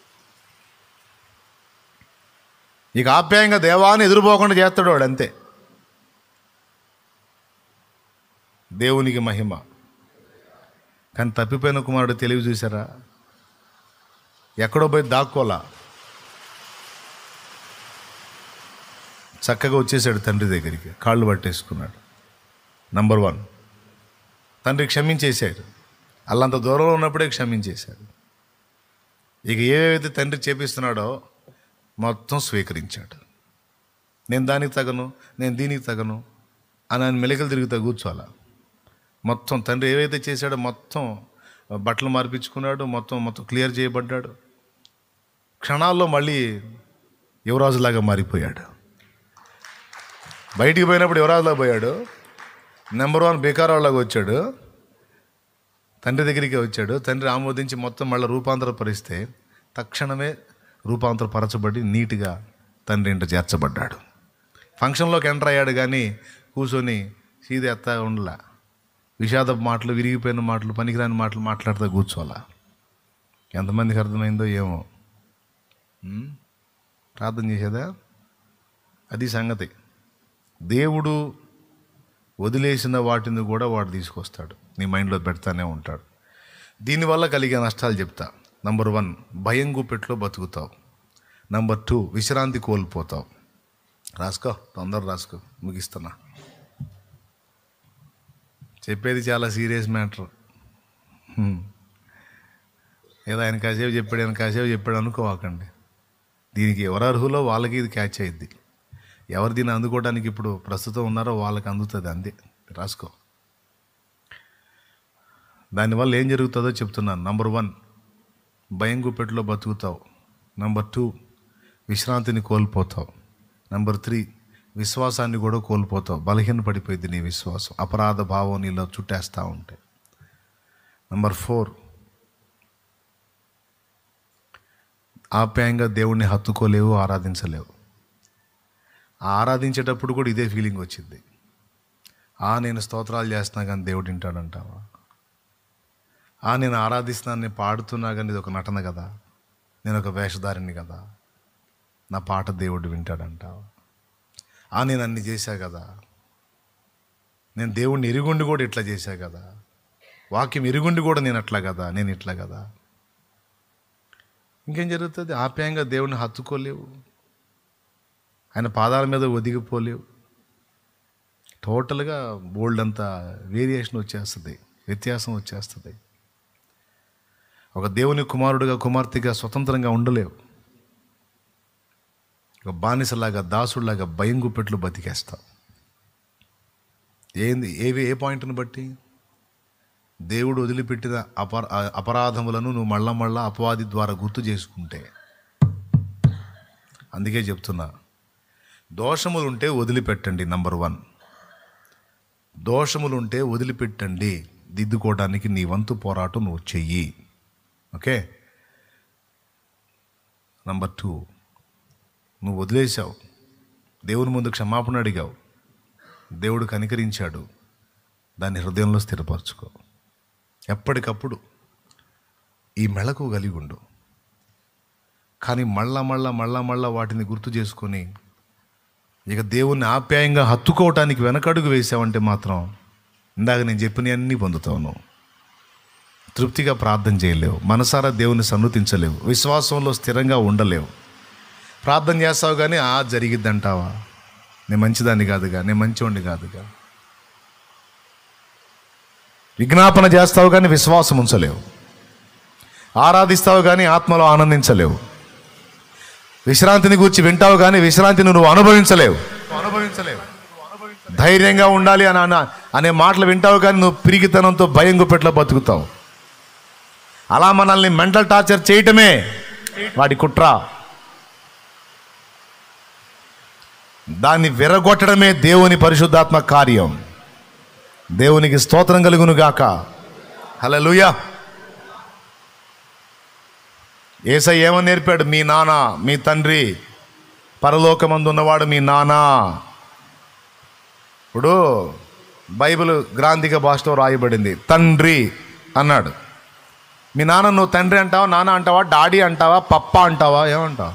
ఇక ఆప్యాయంగా దేవాన్ని ఎదురుపోకుండా చేస్తాడు వాడు అంతే దేవునికి మహిమ కానీ తప్పిపోయిన కుమారుడు తెలివి చూసారా ఎక్కడో పోయి దాక్కోలా చక్కగా వచ్చేసాడు తండ్రి దగ్గరికి కాళ్ళు పట్టేసుకున్నాడు నంబర్ వన్ తండ్రి క్షమించేశాడు అల్లంత దూరంలో ఉన్నప్పుడే క్షమించేశాడు ఇక ఏవైతే తండ్రి చేపిస్తున్నాడో మొత్తం స్వీకరించాడు నేను దానికి తగను నేను దీనికి తగను అని ఆయన మెలికలు తిరుగుతా కూర్చోాలా మొత్తం తండ్రి ఏవైతే చేశాడో మొత్తం బట్టలు మార్పించుకున్నాడు మొత్తం మొత్తం క్లియర్ చేయబడ్డాడు క్షణాల్లో మళ్ళీ యువరాజులాగా మారిపోయాడు బయటికి పోయినప్పుడు యువరాజులాగా పోయాడు నెంబర్ వన్ బేకారావులాగా వచ్చాడు తండ్రి దగ్గరికి వచ్చాడు తండ్రి ఆమోదించి మొత్తం మళ్ళీ రూపాంతరపరిస్తే తక్షణమే రూపాంతరపరచబడి నీట్గా తండ్రి ఇంట చేర్చబడ్డాడు ఫంక్షన్లోకి ఎంటర్ అయ్యాడు కానీ కూర్చొని సీది ఎత్త ఉండలా విషాదపు మాటలు విరిగిపోయిన మాటలు పనికిరాని మాటలు మాట్లాడుతూ కూర్చోవాలా ఎంతమందికి అర్థమైందో ఏమో ఉం? ప్రార్థన చేసేదా అది సంగతి దేవుడు వదిలేసిన వాటిని కూడా వాడు తీసుకొస్తాడు నీ మైండ్లో పెడతానే ఉంటాడు దీనివల్ల కలిగే నష్టాలు చెప్తా నంబర్ వన్ భయం గుప్పెట్లో బతుకుతావు నంబర్ టూ విశ్రాంతి కోల్పోతావు రాసుకో తొందర రాసుకో ముగిస్తున్నా చెప్పేది చాలా సీరియస్ మ్యాటర్ ఏదో ఆయన కాసేపు చెప్పాడు ఆయన కాసేపు చెప్పాడు అనుకోవాకండి దీనికి ఎవరు అర్హులో వాళ్ళకి ఇది క్యాచ్ అయ్యిద్ది ఎవరు దీన్ని అందుకోవడానికి ఇప్పుడు ప్రస్తుతం ఉన్నారో వాళ్ళకి అందుతుంది అంతే రాసుకో దానివల్ల ఏం జరుగుతుందో చెప్తున్నాను నంబర్ వన్ భయం గుప్పెట్లో బతుకుతావు నంబర్ టూ విశ్రాంతిని కోల్పోతావు నంబర్ త్రీ విశ్వాసాన్ని కూడా కోల్పోతావు బలహీన పడిపోయింది నీ విశ్వాసం అపరాధ భావం నీలో చుట్టేస్తూ ఉంటే నంబర్ ఫోర్ ఆప్యాయంగా దేవుణ్ణి హత్తుకోలేవు ఆరాధించలేవు ఆ ఆరాధించేటప్పుడు కూడా ఇదే ఫీలింగ్ వచ్చింది ఆ నేను స్తోత్రాలు చేస్తున్నా కానీ దేవుడు వింటాడంటావా ఆ నేను ఆరాధిస్తున్నాను నేను పాడుతున్నా కానీ ఇది ఒక నటన కదా నేను ఒక వేషధారిని కదా నా పాట దేవుడు వింటాడంటావా ఆ నేను అన్ని చేశా కదా నేను దేవుణ్ణి ఎరుగుండి కూడా ఇట్లా చేశా కదా వాక్యం ఎరుగుండి కూడా నేను అట్లా కదా నేను ఇట్లా కదా ఇంకేం జరుగుతుంది ఆప్యాయంగా దేవుణ్ణి హత్తుకోలేవు ఆయన పాదాల మీద ఒదిగిపోలేవు టోటల్గా బోల్డ్ అంతా వేరియేషన్ వచ్చేస్తుంది వ్యత్యాసం వచ్చేస్తుంది ఒక దేవుని కుమారుడిగా కుమార్తెగా స్వతంత్రంగా ఉండలేవు ఒక బానిసలాగా దాసుడిలాగా భయం గుప్పెట్లు బతికేస్తావు ఏంది ఏవి ఏ పాయింట్ని బట్టి దేవుడు వదిలిపెట్టిన అపర అపరాధములను నువ్వు మళ్ళా మళ్ళా అపవాది ద్వారా గుర్తు చేసుకుంటే అందుకే చెప్తున్నా దోషములుంటే వదిలిపెట్టండి నంబర్ వన్ దోషములుంటే వదిలిపెట్టండి దిద్దుకోవడానికి నీ వంతు పోరాటం నువ్వు చెయ్యి ఓకే నంబర్ టూ నువ్వు వదిలేశావు దేవుని ముందు క్షమాపణ అడిగావు దేవుడు కనికరించాడు దాన్ని హృదయంలో స్థిరపరచుకో ఎప్పటికప్పుడు ఈ మెళకు కలిగి ఉండు కానీ మళ్ళా మళ్ళా మళ్ళా మళ్ళా వాటిని గుర్తు చేసుకొని ఇక దేవుణ్ణి ఆప్యాయంగా హత్తుకోవటానికి వెనకడుగు వేసావంటే మాత్రం ఇందాక నేను చెప్పినవన్నీ పొందుతావు నువ్వు తృప్తిగా ప్రార్థన చేయలేవు మనసారా దేవుని సన్నుతించలేవు విశ్వాసంలో స్థిరంగా ఉండలేవు ప్రార్థన చేస్తావు కానీ ఆ జరిగిద్దంటావా నేను మంచిదాన్ని కాదుగా నేను మంచివాడిని కాదుగా విజ్ఞాపన చేస్తావు కానీ విశ్వాసం ఉంచలేవు ఆరాధిస్తావు కానీ ఆత్మలో ఆనందించలేవు విశ్రాంతిని గురించి వింటావు కానీ విశ్రాంతిని నువ్వు అనుభవించలేవు అనుభవించలేవు ధైర్యంగా ఉండాలి అని అన- అనే మాటలు వింటావు కానీ నువ్వు పిరిగితనంతో భయం గుప్పెట్లో బతుకుతావు అలా మనల్ని మెంటల్ టార్చర్ చేయటమే వాడి కుట్ర దాన్ని విరగొట్టడమే దేవుని పరిశుద్ధాత్మ కార్యం దేవునికి స్తోత్రం కలుగును గాక హల్లెలూయా ఏసై ఏమని నేర్పాడు మీ నాన్న మీ తండ్రి పరలోకమందు ఉన్నవాడు మీ నాన్న ఇప్పుడు బైబిల్ గ్రాంధిక భాషలో రాయబడింది తండ్రి అన్నాడు మీ నాన్న నువ్వు తండ్రి అంటావా నాన్న అంటావా డాడీ అంటావా పప్ప అంటావా ఏమంటావు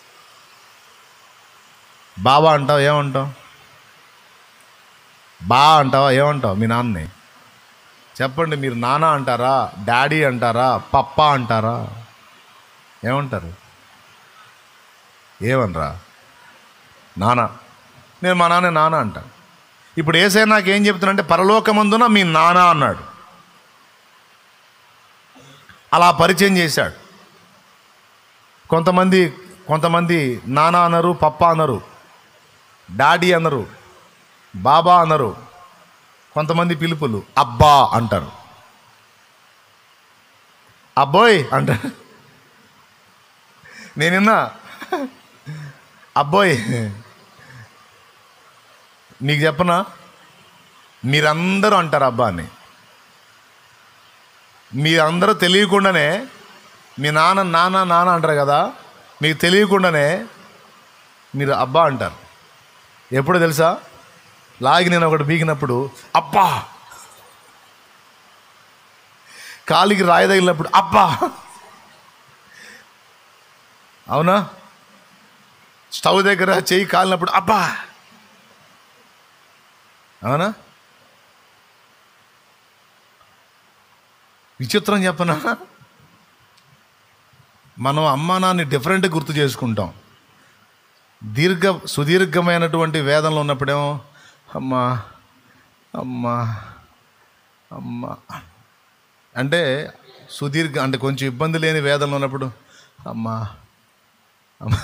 బాబా అంటావు ఏమంటావు బా అంటావా ఏమంటావు మీ నాన్నని చెప్పండి మీరు నాన్న అంటారా డాడీ అంటారా పప్ప అంటారా ఏమంటారు ఏమనరా నాన్న నేను మా నాన్న నాన్న అంటా ఇప్పుడు ఏసై నాకు ఏం చెప్తున్నానంటే పరలోకమందున మీ నాన్న అన్నాడు అలా పరిచయం చేశాడు కొంతమంది కొంతమంది నాన్న అనరు పప్ప అనరు డాడీ అనరు బాబా అనరు కొంతమంది పిలుపులు అబ్బా అంటారు అబ్బోయ్ అంటారు నేనిన్నా అబ్బోయ్ మీకు చెప్పనా మీరందరూ అంటారు అబ్బా అని మీరందరూ తెలియకుండానే మీ నాన్న నాన్న నాన్న అంటారు కదా మీకు తెలియకుండానే మీరు అబ్బా అంటారు ఎప్పుడు తెలుసా లాగి నేను ఒకటి బీగినప్పుడు అబ్బా కాలికి రాయి తగిలినప్పుడు అబ్బా అవునా స్టవ్ దగ్గర చెయ్యి కాలినప్పుడు అబ్బా అవునా విచిత్రం చెప్పనా మనం అమ్మా నాన్ని డిఫరెంట్ గుర్తు చేసుకుంటాం దీర్ఘ సుదీర్ఘమైనటువంటి వేదంలో ఉన్నప్పుడేమో అమ్మా అమ్మా అమ్మా అంటే సుదీర్ఘ అంటే కొంచెం ఇబ్బంది లేని వేదంలో ఉన్నప్పుడు అమ్మా అమ్మా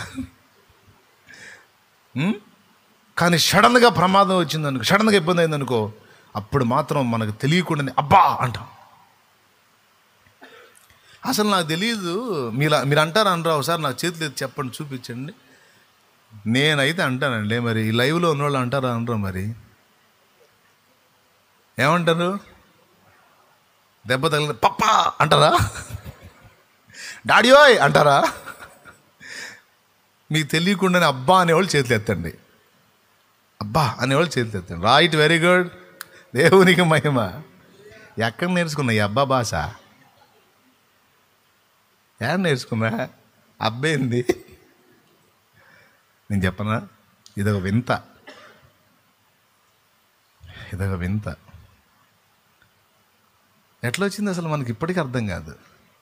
ఉం? కానీ సడన్గా ప్రమాదం వచ్చిందనుకో సడన్గా ఇబ్బంది అయిందనుకో అప్పుడు మాత్రం మనకు తెలియకుండానే అబ్బా అంటాం అసలు నాకు తెలియదు మీరు మీరు అంటారా అనరా ఒకసారి నాకు చేతులు ఎత్తి చెప్పండి చూపించండి నేనైతే అంటానండి మరి ఈ లైవ్లో ఉన్నవాళ్ళు అంటారా అనరా మరి ఏమంటారు దెబ్బ తగిలిన పప్పా అంటారా డాడీయోయ్ అంటారా మీకు తెలియకుండానే అబ్బా అనేవాళ్ళు చేతులు ఎత్తండి అబ్బా అనేవాళ్ళు చేతులు ఎత్తండి రైట్ వెరీ గుడ్ దేవునికి మహిమ ఎక్కడ నేర్చుకున్నా ఈ అబ్బా భాష ఏడ నేర్చుకున్నా అబ్బేంది నేను చెప్పనా ఇదొక వింత ఇదొక వింత ఎట్లా వచ్చింది అసలు మనకి ఇప్పటికీ అర్థం కాదు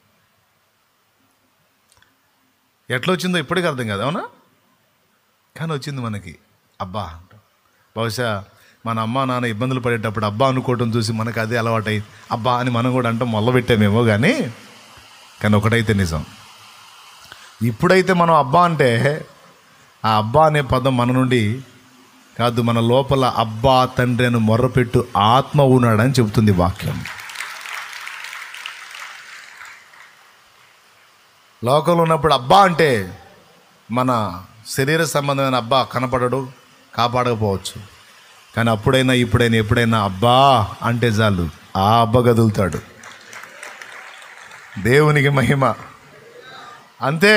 ఎట్లా వచ్చిందో ఇప్పటికీ అర్థం కాదు అవునా కానీ వచ్చింది మనకి అబ్బా అంట. బహుశా మన అమ్మ నాన్న ఇబ్బందులు పడేటప్పుడు అబ్బా అనుకోవటం చూసి మనకు అదే అలవాటై అబ్బా అని మనం కూడా అంటాం మొదలుపెట్టామేమో కానీ కానీ ఒకటైతే నిజం ఇప్పుడైతే మనం అబ్బా అంటే ఆ అబ్బా అనే పదం మన నుండి కాదు మన లోపల అబ్బా తండ్రి అని మొర్రపెట్టు ఆత్మ ఉన్నాడని చెబుతుంది వాక్యం లోకంలో ఉన్నప్పుడు అబ్బా అంటే మన శరీర సంబంధమైన అబ్బా కనపడడు కాపాడకపోవచ్చు కానీ అప్పుడైనా ఇప్పుడైనా ఎప్పుడైనా అబ్బా అంటే చాలు ఆ అబ్బ గదులుతాడు దేవునికి మహిమ అంతే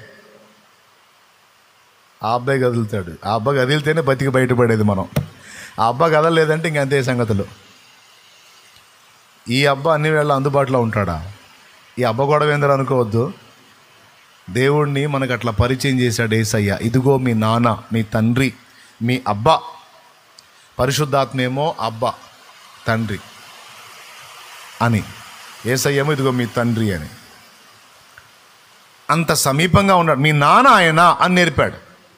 ఆ అబ్బాయి కదులుతాడు ఆ అబ్బా కదిలితేనే బతికి బయటపడేది మనం ఆ అబ్బా కదలలేదంటే ఇంక అంతే సంగతులు ఈ అబ్బా అన్ని వేళ అందుబాటులో ఉంటాడా ఈ అబ్బ గొడవ ఏందని అనుకోవద్దు దేవుణ్ణి మనకు అట్లా పరిచయం చేశాడు ఏసయ్య ఇదిగో మీ నాన్న మీ తండ్రి మీ అబ్బా పరిశుద్ధాత్మేమో అబ్బా తండ్రి అని ఏసయ్యేమో ఇదిగో మీ తండ్రి అని అంత సమీపంగా ఉన్నాడు మీ నాన్న ఆయన అని నేర్పాడు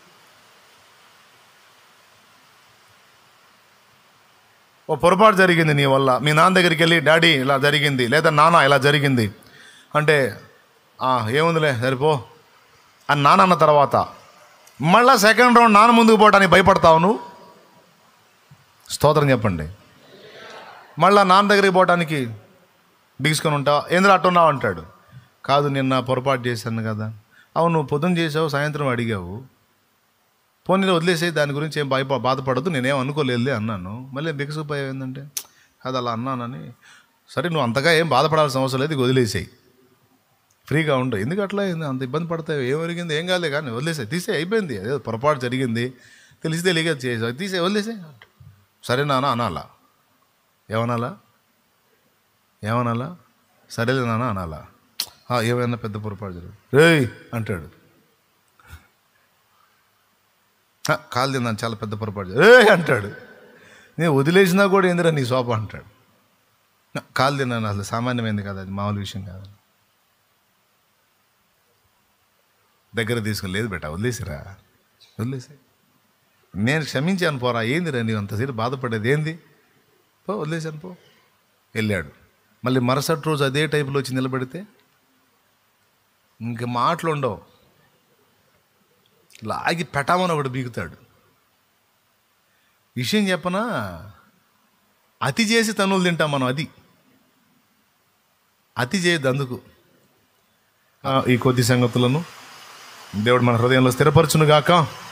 ఓ పొరపాటు జరిగింది నీ వల్ల మీ నాన్న దగ్గరికి వెళ్ళి డాడీ ఇలా జరిగింది లేదా నాన్న ఇలా జరిగింది అంటే "ఆ, ఏముందిలే సరిపో అని నాన్న అన్న తర్వాత మళ్ళా సెకండ్ రౌండ్ నాన్న ముందుకు పోవడానికి భయపడతావు నువ్వు స్తోత్రం చెప్పండి మళ్ళా నాన్న దగ్గరికి పోవడానికి బిగుసుకొని ఉంటావు ఏంద్ర అట్టున్నావు అంటాడు కాదు నిన్న పొరపాటు చేశాను కదా అవును నువ్వు పొద్దున్న చేసావు సాయంత్రం అడిగావు పోనీ వదిలేసి దాని గురించి ఏం భయప బాధపడద్దు నేనేం అనుకోలేదులే అన్నాను మళ్ళీ బిగుసుకుపోయావు ఏంటంటే అది అలా అన్నానని సరే నువ్వు అంతగా ఏం బాధపడాల్సిన అవసరం లేదు ఇక వదిలేసేయి ఫ్రీగా ఉండు ఎందుకు అట్లా ఏంది? అంత ఇబ్బంది పడతావు ఏం జరిగింది ఏం కాలే కానీ వదిలేసాయి తీసే అయిపోయింది అదే పొరపాటు జరిగింది తెలిసి తెలియక చేసావు తీసే వదిలేసే సరే నాన్న అనాలా ఏమనాలా ఏమనాలా సరేలే నాన్న అనాలా "ఆ, ఏమైనా పెద్ద పొరపాటు జరిగింది రేయ్ అంటాడు "ఆ, కాలు తిన్నాను చాలా పెద్ద పొరపాటు జరిగింది." రేయ్ అంటాడు నేను వదిలేసినా కూడా ఏందిరా నీ సోప అంటాడు "నా, కాలు తిన్నాను అసలు సామాన్యమైంది కదా అది మామూలు విషయం కాదు దగ్గర తీసుకుని లేదు బెట వదిలేసిరా వదిలేసి నేను క్షమించాను పోరా ఏందిరా నీవు అంతసేపు బాధపడేది ఏంది పో వదిలేశాను పో వెళ్ళాడు మళ్ళీ మరుసటి రోజు అదే టైపులో వచ్చి నిలబడితే ఇంక మాటలు ఉండవు లాగి పెట్టామని ఒకటి బీగుతాడు విషయం చెప్పనా అతి చేసి తనులు తింటాం మనం అది అతి చేయదు అందుకు ఆ, ఈ కొద్ది సంగతులను దేవుడు మన హృదయంలో స్థిరపరచును గాక